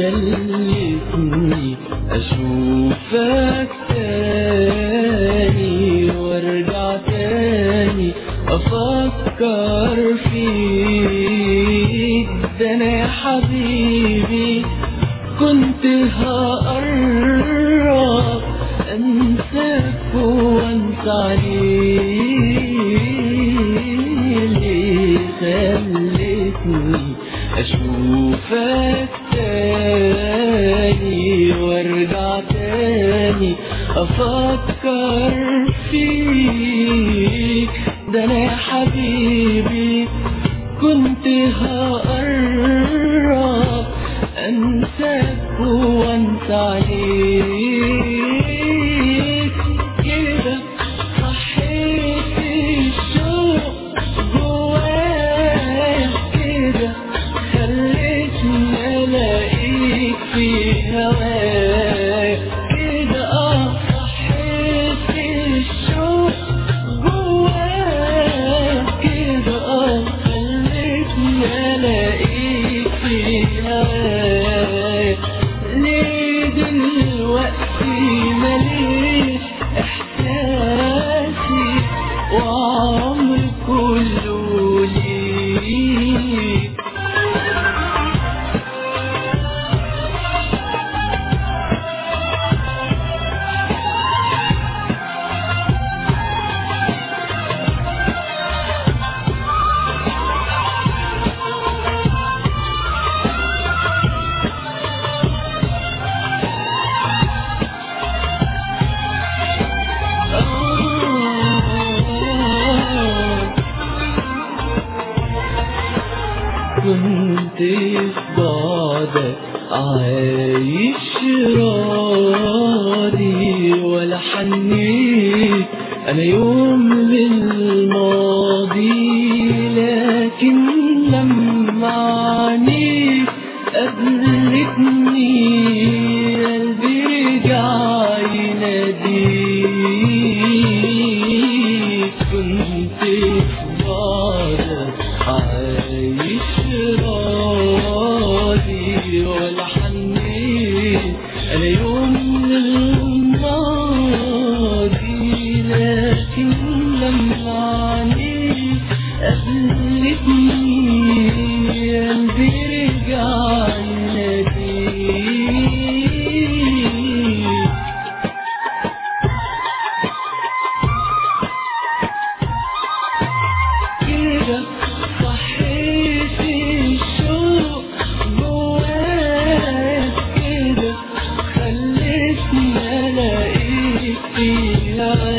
خلتني أشوفك تاني وارجع تاني أفكر فيك ده أنا يا حبيبي كنت هقرب أنساك وأنسى عليك خلتني أشوفك تاني وارجع تاني أفكر فيك ده أنا يا حبيبي كنت هقرب أنساك وأنسى عليك كده صحيت الشوق جوايا كده خلتني ألاقيك في هوايا كده اه صحيت الشوق جوايا كده اه خلتني ألاقيك في هوايا ليه دلوقتي ماليش إحساسي وعمري كله ليك كنت في بعدك عايش راضي ولا حنيت انا يوم للماضي لكن لما عينيك قابلتني قلبي رجع يناديك كنت في بعدك عايش راضي ولا حنيت انا يوم الماضي لكن لما عينيك قابلتني قلبي رجع يناديك كده صحيت الشوق جواك كده خلتني الاقيك في هواك